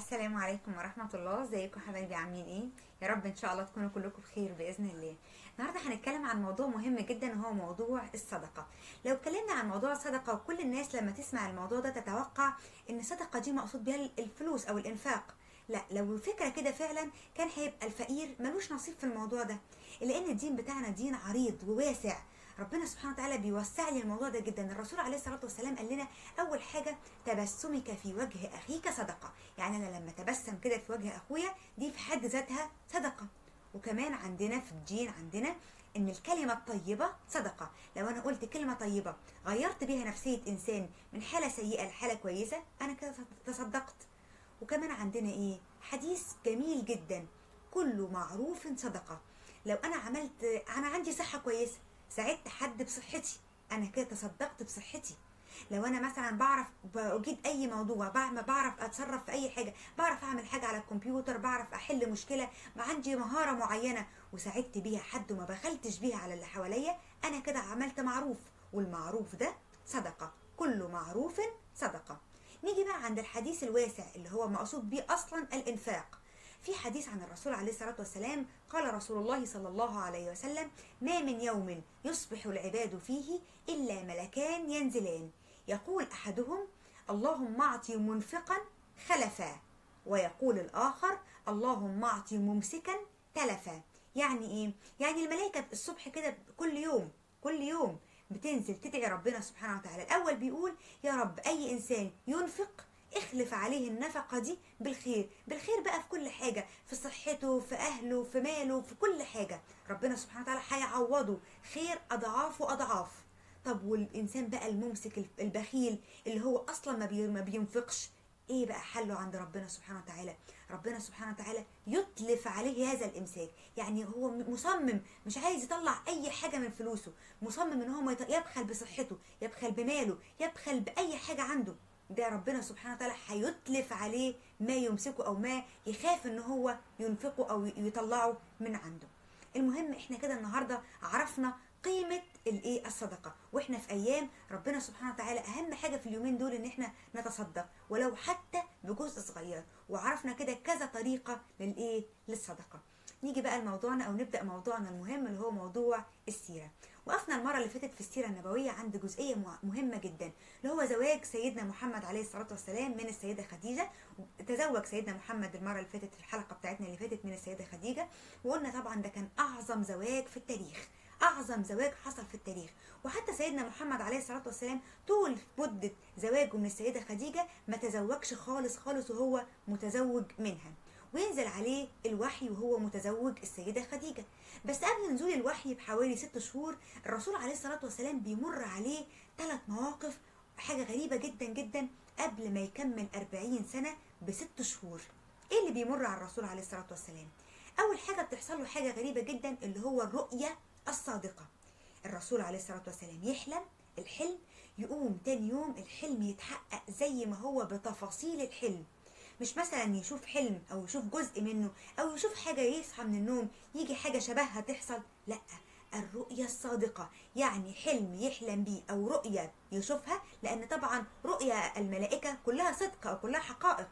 السلام عليكم ورحمة الله ازيكم حبايبي عاملين ايه يا رب ان شاء الله تكونوا كلكم بخير باذن الله النهارده هنتكلم عن موضوع مهم جدا وهو موضوع الصدقة لو اتكلمنا عن موضوع الصدقة وكل الناس لما تسمع الموضوع ده تتوقع ان الصدقة دي مقصود بها الفلوس او الانفاق لا لو الفكرة كده فعلا كان هيبقى الفقير ملوش نصيب في الموضوع ده لان الدين بتاعنا دين عريض وواسع ربنا سبحانه وتعالى بيوسع لي الموضوع ده جدا الرسول عليه الصلاه والسلام قال لنا اول حاجه تبسمك في وجه اخيك صدقه يعني انا لما تبسم كده في وجه اخويا دي في حد ذاتها صدقه وكمان عندنا في الدين عندنا ان الكلمه الطيبه صدقه لو انا قلت كلمه طيبه غيرت بيها نفسيه انسان من حاله سيئه لحاله كويسه انا كده تصدقت وكمان عندنا ايه حديث جميل جدا كل معروف صدقه لو انا عملت انا عندي صحه كويسه ساعدت حد بصحتي انا كده تصدقت بصحتي لو انا مثلا بعرف بجيب اي موضوع بعرف اتصرف في اي حاجه بعرف اعمل حاجه على الكمبيوتر بعرف احل مشكله ما عندي مهاره معينه وساعدت بيها حد وما بخلتش بيها على اللي حواليا انا كده عملت معروف والمعروف ده صدقه كل معروف صدقه نيجي بقى عند الحديث الواسع اللي هو مقصود بيه اصلا الانفاق في حديث عن الرسول عليه الصلاة والسلام قال رسول الله صلى الله عليه وسلم ما من يوم يصبح العباد فيه إلا ملكان ينزلان يقول أحدهم اللهم أعطي منفقا خلفا ويقول الآخر اللهم أعطي ممسكا تلفا يعني إيه؟ يعني الملائكة الصبح كده كل يوم كل يوم بتنزل تدعي ربنا سبحانه وتعالى الأول بيقول يا رب أي إنسان ينفق اخلف عليه النفقة دي بالخير بالخير بقى في كل حاجة في صحته في أهله في ماله في كل حاجة ربنا سبحانه وتعالى هيعوضه خير أضعاف وأضعاف طب والإنسان بقى الممسك البخيل اللي هو أصلا ما, ما بينفقش ايه بقى حله عند ربنا سبحانه وتعالى ربنا سبحانه وتعالى يتلف عليه هذا الامساك يعني هو مصمم مش عايز يطلع اي حاجه من فلوسه مصمم ان هو يبخل بصحته يبخل بماله يبخل باي حاجه عنده ده ربنا سبحانه وتعالى هيتلف عليه ما يمسكه او ما يخاف ان هو ينفقه او يطلعه من عنده المهم احنا كده النهارده عرفنا قيمة الايه الصدقة واحنا في ايام ربنا سبحانه وتعالى اهم حاجة في اليومين دول ان احنا نتصدق ولو حتى بجزء صغير وعرفنا كده كذا طريقة للايه للصدقة نيجي بقى لموضوعنا او نبدا موضوعنا المهم اللي هو موضوع السيره وقفنا المره اللي فاتت في السيره النبويه عند جزئيه مهمه جدا اللي هو زواج سيدنا محمد عليه الصلاه والسلام من السيده خديجه تزوج سيدنا محمد المره اللي فاتت في الحلقه بتاعتنا اللي فاتت من السيده خديجه وقلنا طبعا ده كان اعظم زواج في التاريخ اعظم زواج حصل في التاريخ وحتى سيدنا محمد عليه الصلاه والسلام طول مده زواجه من السيده خديجه ما تزوجش خالص خالص وهو متزوج منها وينزل عليه الوحي وهو متزوج السيدة خديجة بس قبل نزول الوحي بحوالي ست شهور الرسول عليه الصلاة والسلام بيمر عليه ثلاث مواقف حاجة غريبة جدا جدا قبل ما يكمل أربعين سنة بست شهور ايه اللي بيمر على الرسول عليه الصلاة والسلام أول حاجة بتحصل له حاجة غريبة جدا اللي هو الرؤية الصادقة الرسول عليه الصلاة والسلام يحلم الحلم يقوم تاني يوم الحلم يتحقق زي ما هو بتفاصيل الحلم مش مثلا يشوف حلم او يشوف جزء منه او يشوف حاجة يصحى من النوم يجي حاجة شبهها تحصل لا الرؤية الصادقة يعني حلم يحلم بيه او رؤية يشوفها لان طبعا رؤية الملائكة كلها صدق او كلها حقائق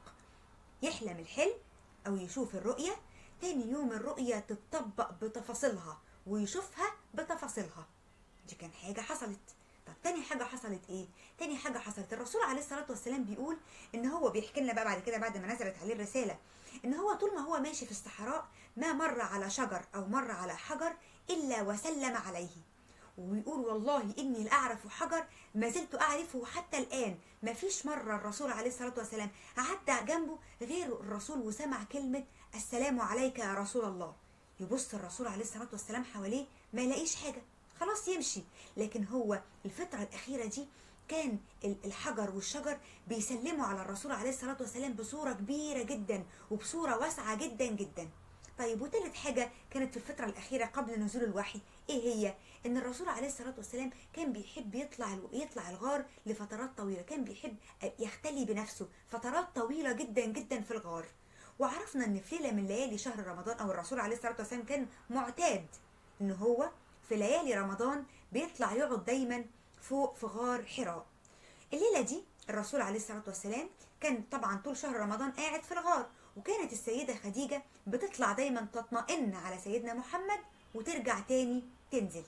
يحلم الحلم او يشوف الرؤية تاني يوم الرؤية تتطبق بتفاصيلها ويشوفها بتفاصيلها دي كان حاجة حصلت طب تاني حاجة حصلت ايه؟ تاني حاجة حصلت الرسول عليه الصلاة والسلام بيقول ان هو بيحكي لنا بقى بعد كده بعد ما نزلت عليه الرسالة ان هو طول ما هو ماشي في الصحراء ما مر على شجر او مر على حجر الا وسلم عليه وبيقول والله اني لاعرف حجر ما زلت اعرفه حتى الان ما فيش مرة الرسول عليه الصلاة والسلام عدى جنبه غير الرسول وسمع كلمة السلام عليك يا رسول الله يبص الرسول عليه الصلاة والسلام حواليه ما يلاقيش حاجة خلاص يمشي لكن هو الفترة الأخيرة دي كان الحجر والشجر بيسلموا على الرسول عليه الصلاة والسلام بصورة كبيرة جدا وبصورة واسعة جدا جدا طيب وتالت حاجة كانت في الفترة الأخيرة قبل نزول الوحي إيه هي؟ إن الرسول عليه الصلاة والسلام كان بيحب يطلع يطلع الغار لفترات طويلة، كان بيحب يختلي بنفسه فترات طويلة جدا جدا في الغار. وعرفنا إن في ليلة من ليالي شهر رمضان أو الرسول عليه الصلاة والسلام كان معتاد إن هو في ليالي رمضان بيطلع يقعد دايما فوق في غار حراء الليلة دي الرسول عليه الصلاة والسلام كان طبعا طول شهر رمضان قاعد في الغار وكانت السيدة خديجة بتطلع دايما تطمئن على سيدنا محمد وترجع تاني تنزل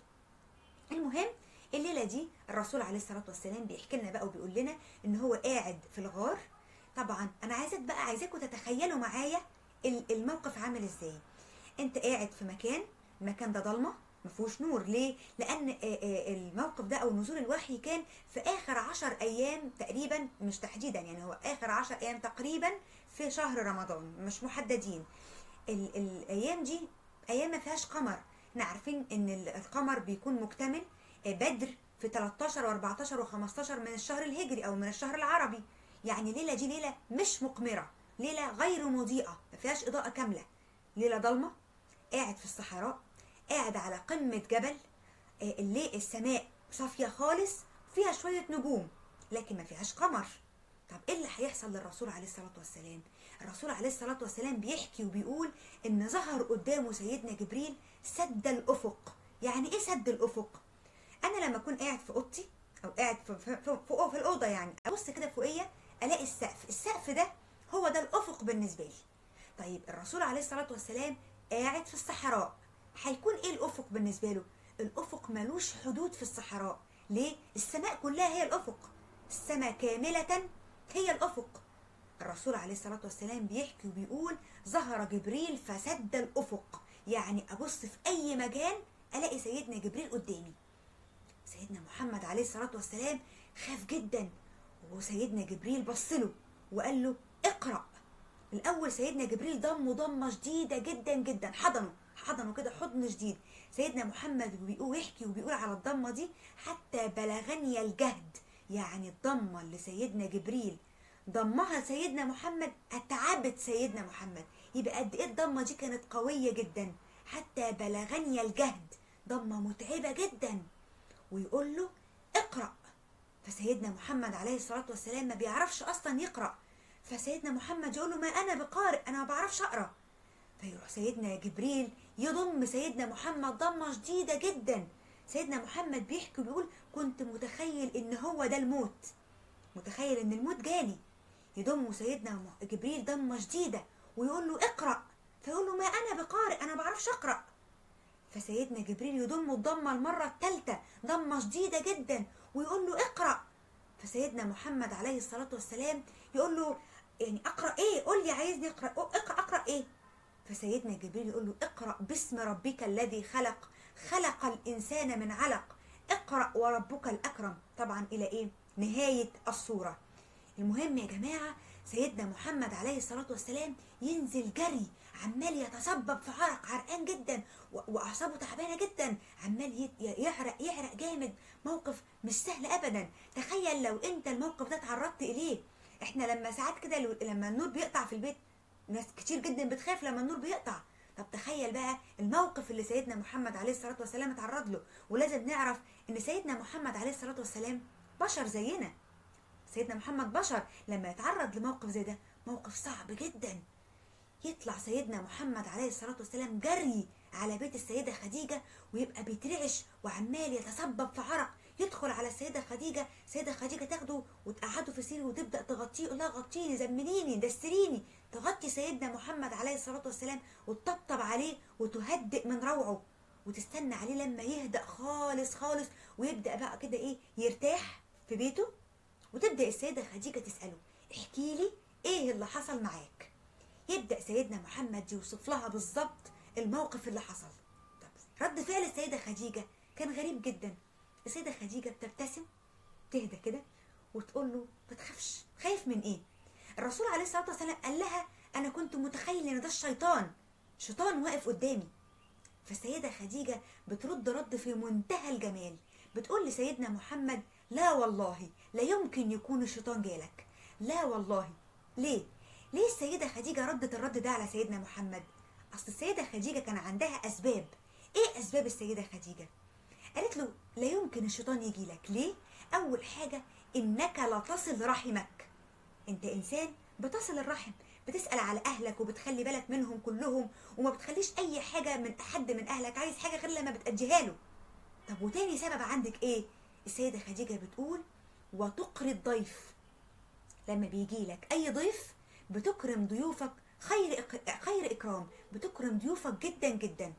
المهم الليلة دي الرسول عليه الصلاة والسلام بيحكي لنا بقى وبيقول لنا ان هو قاعد في الغار طبعا انا عايزك بقى عايزاكم تتخيلوا معايا ال- الموقف عامل ازاي انت قاعد في مكان المكان ده ضلمه ما فيهوش نور ليه لان آه، آه، الموقف ده او نزول الوحي كان في اخر عشر ايام تقريبا مش تحديدا يعني هو اخر عشر ايام تقريبا في شهر رمضان مش محددين ال- الايام دي ايام ما فيهاش قمر احنا عارفين ان ال- القمر بيكون مكتمل آه، بدر في 13 و14 و15 من الشهر الهجري او من الشهر العربي يعني ليله دي ليله مش مقمره ليله غير مضيئه ما فيهاش اضاءه كامله ليله ضلمه قاعد في الصحراء قاعد على قمه جبل آه، اللي السماء صافيه خالص فيها شويه نجوم لكن ما فيهاش قمر طب ايه اللي هيحصل للرسول عليه الصلاه والسلام الرسول عليه الصلاه والسلام بيحكي وبيقول ان ظهر قدامه سيدنا جبريل سد الافق يعني ايه سد الافق انا لما اكون قاعد في اوضتي او قاعد في في, في, في, في الاوضه يعني ابص كده فوقيه الاقي السقف السقف ده هو ده الافق بالنسبه لي طيب الرسول عليه الصلاه والسلام قاعد في الصحراء هيكون ايه الافق بالنسبه له الافق ملوش حدود في الصحراء ليه السماء كلها هي الافق السماء كامله هي الافق الرسول عليه الصلاه والسلام بيحكي وبيقول ظهر جبريل فسد الافق يعني ابص في اي مكان الاقي سيدنا جبريل قدامي سيدنا محمد عليه الصلاة والسلام خاف جدا وسيدنا جبريل بص له وقال له اقرأ الأول سيدنا جبريل ضمه ضمة شديدة جدا جدا حضنه حضنه كده حضن شديد سيدنا محمد بيقول يحكي وبيقول على الضمة دي حتى بلغني الجهد يعني الضمة اللي سيدنا جبريل ضمها سيدنا محمد أتعبت سيدنا محمد يبقى قد إيه الضمة دي كانت قوية جدا حتى بلغني الجهد ضمة متعبة جدا ويقول له اقرأ فسيدنا محمد عليه الصلاة والسلام ما بيعرفش أصلا يقرأ فسيدنا محمد يقول له ما أنا بقارئ أنا ما بعرفش أقرأ فيروح سيدنا جبريل يضم سيدنا محمد ضمة شديدة جدا سيدنا محمد بيحكي وبيقول كنت متخيل إن هو ده الموت متخيل إن الموت جالي يضم سيدنا جبريل ضمة شديدة ويقول له اقرأ فيقول له ما أنا بقارئ أنا ما بعرفش أقرأ فسيدنا جبريل يضم الضمة المرة الثالثة ضمة شديدة جدا ويقول له اقرأ فسيدنا محمد عليه الصلاة والسلام يقول له يعني أقرأ إيه قول لي عايزني أقرأ اقرأ أقرأ إيه فسيدنا جبريل يقول له اقرأ باسم ربك الذي خلق خلق الإنسان من علق اقرأ وربك الأكرم طبعا إلى إيه نهاية الصورة المهم يا جماعة سيدنا محمد عليه الصلاة والسلام ينزل جري عمال يتسبب في عرق عرقان جدا و- واعصابه تعبانه جدا عمال يت- يعرق يعرق جامد موقف مش سهل ابدا تخيل لو انت الموقف ده تعرضت اليه احنا لما ساعات كده لو- لما النور بيقطع في البيت ناس كتير جدا بتخاف لما النور بيقطع طب تخيل بقى الموقف اللي سيدنا محمد عليه الصلاه والسلام اتعرض له ولازم نعرف ان سيدنا محمد عليه الصلاه والسلام بشر زينا سيدنا محمد بشر لما يتعرض لموقف زي ده موقف صعب جدا يطلع سيدنا محمد عليه الصلاة والسلام جري على بيت السيدة خديجة ويبقى بيترعش وعمال يتسبب في عرق يدخل على السيدة خديجة السيدة خديجة تاخده وتقعده في سرير وتبدأ تغطيه يقول لها غطيني زمليني دستريني تغطي سيدنا محمد عليه الصلاة والسلام وتطبطب عليه وتهدئ من روعه وتستنى عليه لما يهدأ خالص خالص ويبدأ بقى كده ايه يرتاح في بيته وتبدأ السيدة خديجة تسأله احكي لي ايه اللي حصل معاك يبدأ سيدنا محمد يوصف لها بالظبط الموقف اللي حصل طب رد فعل السيدة خديجة كان غريب جدا السيدة خديجة بتبتسم تهدى كده وتقول له ما تخافش خايف من ايه الرسول عليه الصلاة والسلام قال لها انا كنت متخيل ان ده الشيطان شيطان واقف قدامي فالسيدة خديجة بترد رد في منتهى الجمال بتقول لسيدنا محمد لا والله لا يمكن يكون الشيطان جالك لا والله ليه ليه السيدة خديجة ردت الرد ده على سيدنا محمد أصل السيدة خديجة كان عندها أسباب إيه أسباب السيدة خديجة قالت له لا يمكن الشيطان يجي لك ليه أول حاجة إنك لا تصل رحمك أنت إنسان بتصل الرحم بتسأل على أهلك وبتخلي بالك منهم كلهم وما بتخليش أي حاجة من حد من أهلك عايز حاجة غير لما بتأديها له طب وتاني سبب عندك إيه السيدة خديجة بتقول وتقري الضيف لما بيجي لك اي ضيف بتكرم ضيوفك خير إك- خير اكرام بتكرم ضيوفك جدا جدا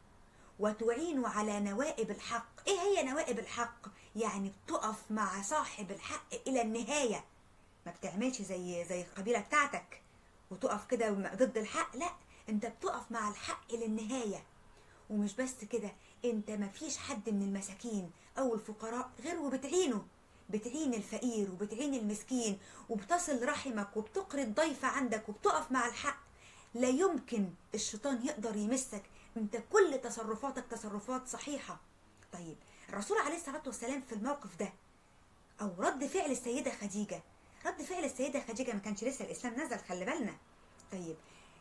وتعين على نوائب الحق ايه هي نوائب الحق يعني بتقف مع صاحب الحق الى النهايه ما بتعملش زي زي القبيله بتاعتك وتقف كده ضد الحق لا انت بتقف مع الحق للنهايه ومش بس كده انت ما فيش حد من المساكين او الفقراء غير وبتعينه بتعين الفقير وبتعين المسكين وبتصل رحمك وبتقري الضيف عندك وبتقف مع الحق لا يمكن الشيطان يقدر يمسك انت كل تصرفاتك تصرفات صحيحة طيب الرسول عليه الصلاة والسلام في الموقف ده او رد فعل السيدة خديجة رد فعل السيدة خديجة ما كانش لسه الاسلام نزل خلي بالنا طيب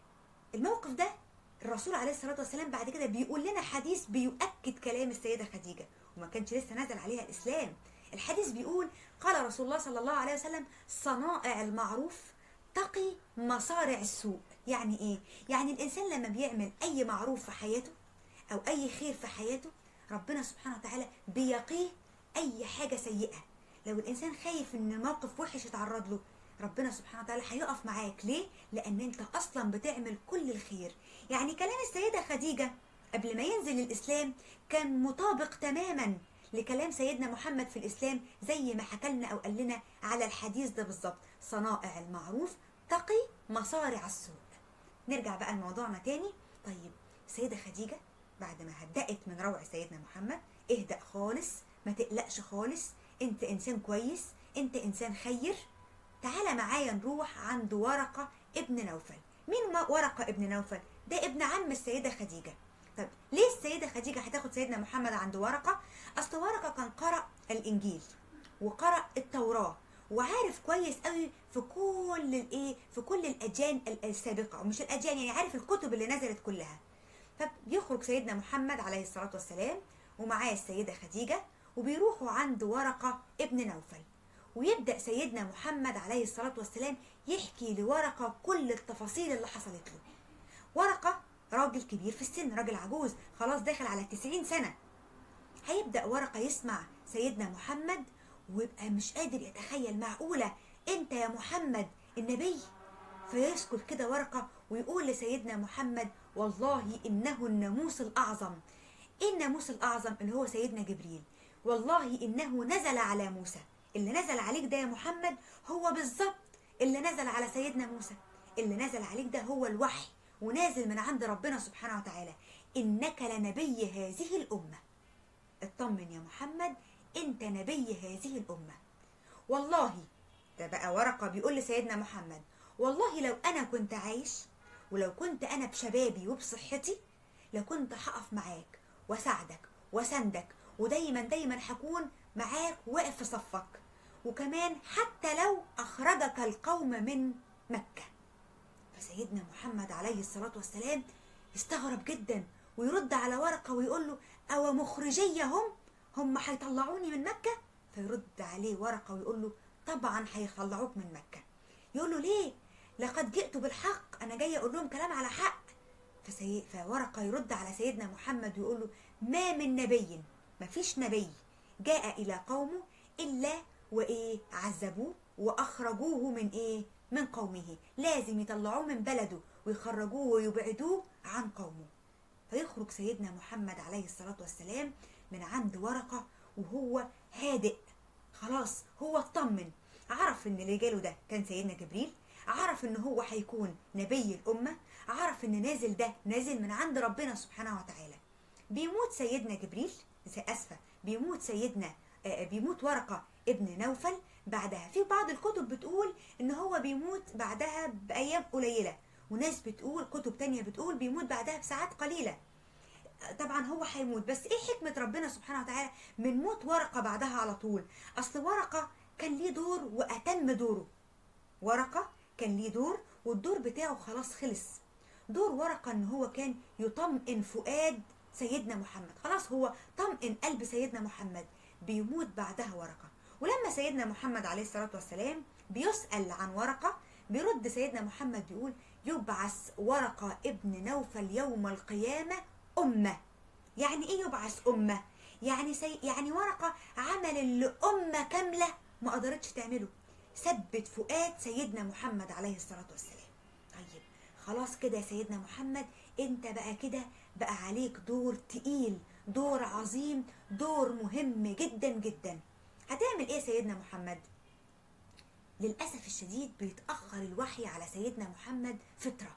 الموقف ده الرسول عليه الصلاة والسلام بعد كده بيقول لنا حديث بيؤكد كلام السيدة خديجة وما كانش لسه نزل عليها الإسلام الحديث بيقول قال رسول الله صلى الله عليه وسلم صنائع المعروف تقي مصارع السوء يعني ايه يعني الانسان لما بيعمل اي معروف في حياته او اي خير في حياته ربنا سبحانه وتعالى بيقيه اي حاجه سيئه لو الانسان خايف ان موقف وحش يتعرض له ربنا سبحانه وتعالى هيقف معاك ليه لان انت اصلا بتعمل كل الخير يعني كلام السيده خديجه قبل ما ينزل الاسلام كان مطابق تماما لكلام سيدنا محمد في الاسلام زي ما حكى لنا او قال لنا على الحديث ده بالظبط صنائع المعروف تقي مصارع السوء نرجع بقى لموضوعنا تاني طيب سيدة خديجة بعد ما هدأت من روع سيدنا محمد اهدأ خالص ما تقلقش خالص انت انسان كويس انت انسان خير تعالى معايا نروح عند ورقة ابن نوفل مين ما- ورقة ابن نوفل ده ابن عم السيدة خديجة طب ليه السيدة خديجة هتاخد سيدنا محمد عند ورقة اصل ورقة كان قرأ الانجيل وقرأ التوراة وعارف كويس قوي في كل الايه في كل الاديان ال- السابقه ومش الاديان يعني عارف الكتب اللي نزلت كلها فبيخرج سيدنا محمد عليه الصلاه والسلام ومعاه السيده خديجه وبيروحوا عند ورقه ابن نوفل ويبدا سيدنا محمد عليه الصلاه والسلام يحكي لورقه كل التفاصيل اللي حصلت له ورقه راجل كبير في السن راجل عجوز خلاص داخل على 90 سنه هيبدأ ورقة يسمع سيدنا محمد ويبقى مش قادر يتخيل معقولة انت يا محمد النبي فيسكت كده ورقة ويقول لسيدنا محمد والله إنه الناموس الأعظم إيه الناموس الأعظم اللي هو سيدنا جبريل والله إنه نزل على موسى اللي نزل عليك ده يا محمد هو بالظبط اللي نزل على سيدنا موسى اللي نزل عليك ده هو الوحي ونازل من عند ربنا سبحانه وتعالى إنك لنبي هذه الأمة اطمن يا محمد انت نبي هذه الامه والله ده بقى ورقه بيقول لسيدنا محمد والله لو انا كنت عايش ولو كنت انا بشبابي وبصحتي لكنت هقف معاك واساعدك واساندك ودايما دايما هكون معاك واقف في صفك وكمان حتى لو اخرجك القوم من مكه فسيدنا محمد عليه الصلاة والسلام استغرب جدا ويرد على ورقة ويقول له أو مخرجية هم هم هيطلعوني من مكة فيرد عليه ورقة ويقول له طبعا هيطلعوك من مكة يقول له ليه لقد جئت بالحق أنا جاي أقول لهم كلام على حق فسي... فورقة يرد على سيدنا محمد ويقول له ما من نبي ما فيش نبي جاء إلى قومه إلا وإيه عذبوه وأخرجوه من إيه من قومه لازم يطلعوه من بلده ويخرجوه ويبعدوه عن قومه فيخرج سيدنا محمد عليه الصلاة والسلام من عند ورقة وهو هادئ خلاص هو اطمن عرف ان اللي جاله ده كان سيدنا جبريل عرف ان هو هيكون نبي الأمة عرف ان نازل ده نازل من عند ربنا سبحانه وتعالى بيموت سيدنا جبريل اسفه بيموت سيدنا آه، بيموت ورقه ابن نوفل بعدها في بعض الكتب بتقول ان هو بيموت بعدها بايام قليله وناس بتقول كتب تانية بتقول بيموت بعدها بساعات قليله طبعا هو هيموت بس ايه حكمة ربنا سبحانه وتعالى من موت ورقة بعدها على طول اصل ورقة كان ليه دور واتم دوره ورقة كان ليه دور والدور بتاعه خلاص خلص دور ورقة ان هو كان يطمئن فؤاد سيدنا محمد خلاص هو طمئن قلب سيدنا محمد بيموت بعدها ورقة ولما سيدنا محمد عليه الصلاة والسلام بيسأل عن ورقة بيرد سيدنا محمد بيقول يبعث ورقة ابن نوفل يوم القيامة أمة يعني إيه يبعث أمة؟ يعني سي... يعني ورقة عمل اللي أمة كاملة ما قدرتش تعمله ثبت فؤاد سيدنا محمد عليه الصلاة والسلام طيب خلاص كده يا سيدنا محمد انت بقى كده بقى عليك دور تقيل دور عظيم دور مهم جدا جدا هتعمل ايه يا سيدنا محمد للأسف الشديد بيتأخر الوحي على سيدنا محمد فترة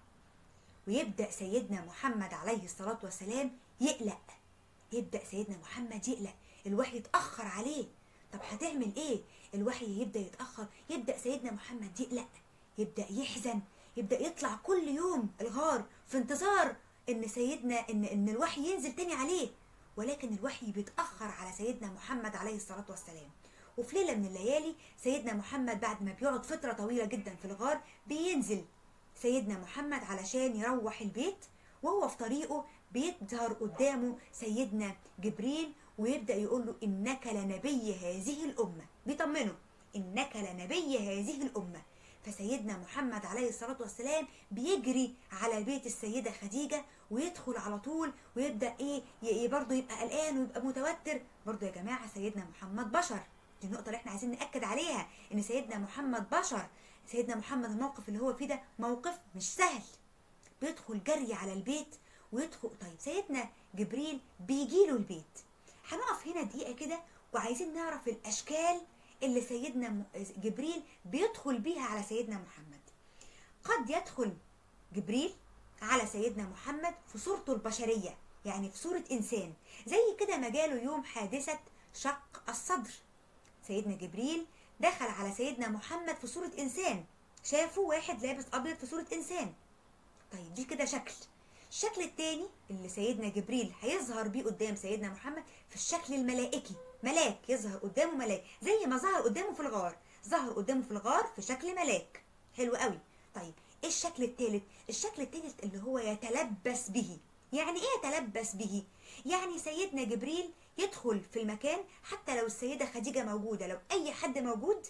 ويبدأ سيدنا محمد عليه الصلاة والسلام يقلق يبدأ سيدنا محمد يقلق الوحي يتأخر عليه طب هتعمل ايه الوحي يبدأ يتأخر يبدأ سيدنا محمد يقلق يبدأ يحزن يبدأ يطلع كل يوم الغار في انتظار ان سيدنا ان ان الوحي ينزل تاني عليه ولكن الوحي بيتأخر على سيدنا محمد عليه الصلاة والسلام وفي ليلة من الليالي سيدنا محمد بعد ما بيقعد فترة طويلة جدا في الغار بينزل سيدنا محمد علشان يروح البيت وهو في طريقه بيظهر قدامه سيدنا جبريل ويبدأ يقول له إنك لنبي هذه الأمة بيطمنه إنك لنبي هذه الأمة فسيدنا محمد عليه الصلاة والسلام بيجري على بيت السيدة خديجة ويدخل على طول ويبدأ إيه برضه يبقى قلقان ويبقى متوتر برضه يا جماعة سيدنا محمد بشر دي النقطة اللي احنا عايزين نأكد عليها إن سيدنا محمد بشر سيدنا محمد الموقف اللي هو فيه ده موقف مش سهل بيدخل جري على البيت ويدخل طيب سيدنا جبريل بيجي له البيت هنقف هنا دقيقة كده وعايزين نعرف الأشكال اللي سيدنا جبريل بيدخل بيها على سيدنا محمد قد يدخل جبريل على سيدنا محمد في صورته البشرية يعني في صورة إنسان زي كده ما جاله يوم حادثة شق الصدر سيدنا جبريل دخل على سيدنا محمد في صورة إنسان شافه واحد لابس أبيض في صورة إنسان طيب دي كده شكل الشكل التاني اللي سيدنا جبريل هيظهر بيه قدام سيدنا محمد في الشكل الملائكي ملاك يظهر قدامه ملاك زي ما ظهر قدامه في الغار ظهر قدامه في الغار في شكل ملاك حلو قوي طيب ايه الشكل التالت الشكل التالت اللي هو يتلبس به يعني ايه يتلبس به يعني سيدنا جبريل يدخل في المكان حتى لو السيدة خديجة موجودة لو أي حد موجود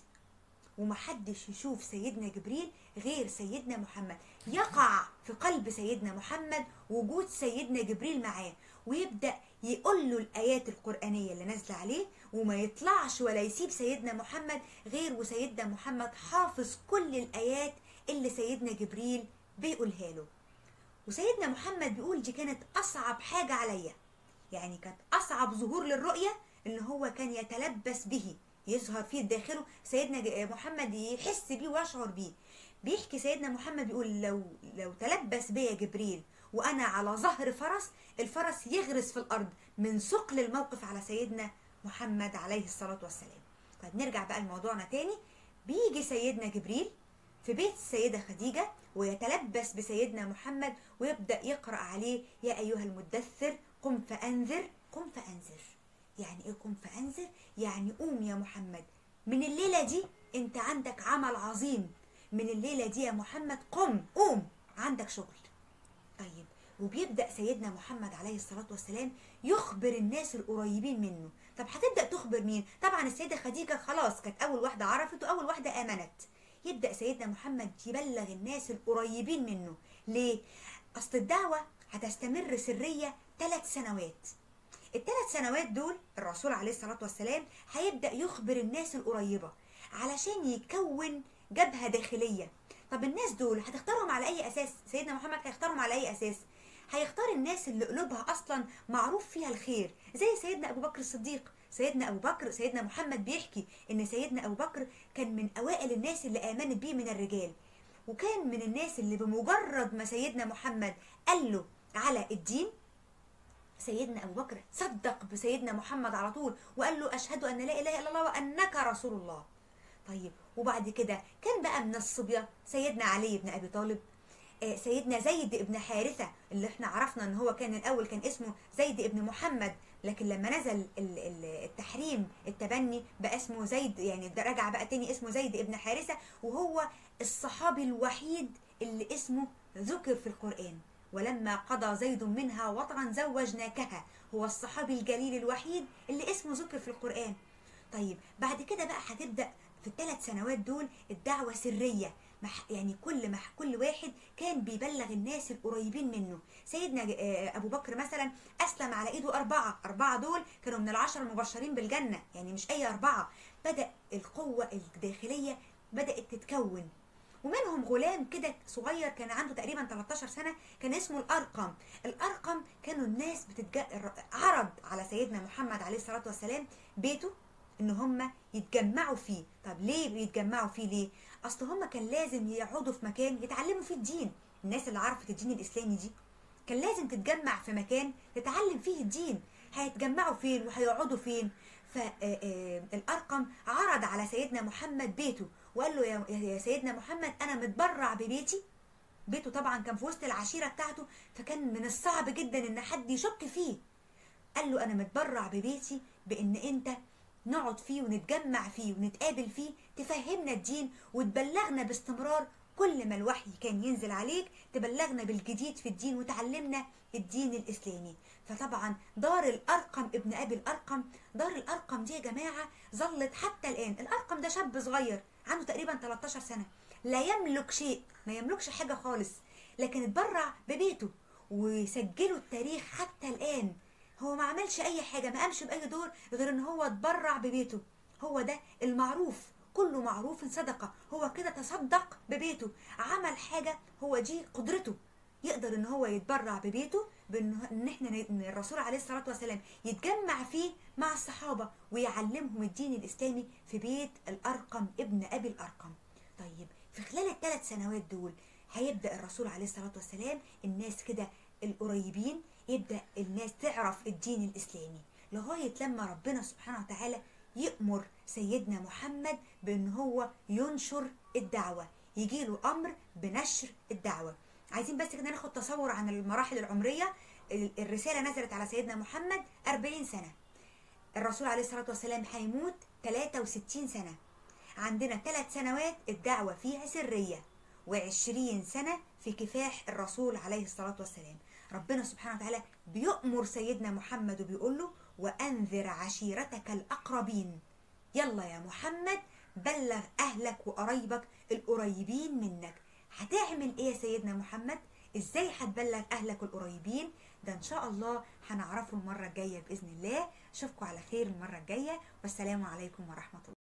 ومحدش يشوف سيدنا جبريل غير سيدنا محمد يقع في قلب سيدنا محمد وجود سيدنا جبريل معاه ويبدأ يقول له الآيات القرآنية اللي نازلة عليه وما يطلعش ولا يسيب سيدنا محمد غير وسيدنا محمد حافظ كل الآيات اللي سيدنا جبريل بيقولها له وسيدنا محمد بيقول دي كانت أصعب حاجة عليا يعني كانت أصعب ظهور للرؤية إن هو كان يتلبس به يظهر فيه داخله سيدنا محمد يحس بيه ويشعر بيه بيحكي سيدنا محمد بيقول لو لو تلبس بيا جبريل وانا على ظهر فرس الفرس يغرس في الارض من ثقل الموقف على سيدنا محمد عليه الصلاه والسلام طيب نرجع بقى لموضوعنا تاني بيجي سيدنا جبريل في بيت السيدة خديجة ويتلبس بسيدنا محمد ويبدأ يقرأ عليه يا أيها المدثر قم فأنذر قم فأنذر يعني ايه قم فأنذر يعني قوم يا محمد من الليلة دي انت عندك عمل عظيم من الليلة دي يا محمد قم قوم عندك شغل طيب وبيبدأ سيدنا محمد عليه الصلاة والسلام يخبر الناس القريبين منه طب هتبدأ تخبر مين طبعا السيدة خديجة خلاص كانت أول واحدة عرفت وأول واحدة آمنت يبدأ سيدنا محمد يبلغ الناس القريبين منه ليه؟ أصل الدعوة هتستمر سرية ثلاث سنوات الثلاث سنوات دول الرسول عليه الصلاة والسلام هيبدأ يخبر الناس القريبة علشان يكون جبهة داخلية طب الناس دول هتختارهم على أي أساس سيدنا محمد هيختارهم على أي أساس هيختار الناس اللي قلوبها أصلا معروف فيها الخير زي سيدنا أبو بكر الصديق سيدنا أبو بكر سيدنا محمد بيحكي إن سيدنا أبو بكر كان من أوائل الناس اللي آمنت بيه من الرجال وكان من الناس اللي بمجرد ما سيدنا محمد قال له على الدين سيدنا أبو بكر صدق بسيدنا محمد على طول وقال له أشهد أن لا إله إلا الله وأنك رسول الله طيب وبعد كده كان بقى من الصبية سيدنا علي بن أبي طالب آه سيدنا زيد بن حارثة اللي احنا عرفنا ان هو كان الاول كان اسمه زيد بن محمد لكن لما نزل التحريم التبني بقى اسمه زيد يعني رجع بقى تاني اسمه زيد بن حارثة وهو الصحابي الوحيد اللي اسمه ذكر في القرآن ولما قضى زيد منها وطرا زوجناكها هو الصحابي الجليل الوحيد اللي اسمه ذكر في القرآن طيب بعد كده بقى هتبدأ في الثلاث سنوات دول الدعوة سرية يعني كل ما كل واحد كان بيبلغ الناس القريبين منه سيدنا ابو بكر مثلا اسلم على ايده اربعه اربعه دول كانوا من العشر المبشرين بالجنه يعني مش اي اربعه بدا القوه الداخليه بدات تتكون ومنهم غلام كده صغير كان عنده تقريبا 13 سنه كان اسمه الارقم الارقم كانوا الناس بتتج... عرض على سيدنا محمد عليه الصلاه والسلام بيته ان هم يتجمعوا فيه طب ليه بيتجمعوا فيه ليه اصل هم كان لازم يقعدوا في مكان يتعلموا فيه الدين الناس اللي عرفت الدين الاسلامي دي كان لازم تتجمع في مكان تتعلم فيه الدين هيتجمعوا فين وهيقعدوا فين فالارقم عرض على سيدنا محمد بيته وقال له يا سيدنا محمد انا متبرع ببيتي بيته طبعا كان في وسط العشيره بتاعته فكان من الصعب جدا ان حد يشك فيه قال له انا متبرع ببيتي بان انت نقعد فيه ونتجمع فيه ونتقابل فيه تفهمنا الدين وتبلغنا باستمرار كل ما الوحي كان ينزل عليك تبلغنا بالجديد في الدين وتعلمنا الدين الإسلامي فطبعا دار الأرقم ابن أبي الأرقم دار الأرقم دي يا جماعة ظلت حتى الآن الأرقم ده شاب صغير عنده تقريبا 13 سنة لا يملك شيء ما يملكش حاجة خالص لكن اتبرع ببيته وسجلوا التاريخ حتى الآن هو ما عملش أي حاجة ما قامش بأي دور غير إن هو اتبرع ببيته هو ده المعروف كل معروف صدقة هو كده تصدق ببيته عمل حاجة هو دي قدرته يقدر ان هو يتبرع ببيته بان احنا ان الرسول عليه الصلاه والسلام يتجمع فيه مع الصحابه ويعلمهم الدين الاسلامي في بيت الارقم ابن ابي الارقم طيب في خلال الثلاث سنوات دول هيبدا الرسول عليه الصلاه والسلام الناس كده القريبين يبدا الناس تعرف الدين الاسلامي لغايه لما ربنا سبحانه وتعالى يأمر سيدنا محمد بأن هو ينشر الدعوة يجيله أمر بنشر الدعوة عايزين بس كده ناخد تصور عن المراحل العمرية الرسالة نزلت على سيدنا محمد 40 سنة الرسول عليه الصلاة والسلام هيموت 63 سنة عندنا ثلاث سنوات الدعوة فيها سرية وعشرين سنة في كفاح الرسول عليه الصلاة والسلام ربنا سبحانه وتعالى بيأمر سيدنا محمد وبيقول له وأنذر عشيرتك الأقربين يلا يا محمد بلغ أهلك وقرايبك القريبين منك هتعمل إيه يا سيدنا محمد إزاي هتبلغ أهلك القريبين ده إن شاء الله هنعرفه المرة الجاية بإذن الله أشوفكم على خير المرة الجاية والسلام عليكم ورحمة الله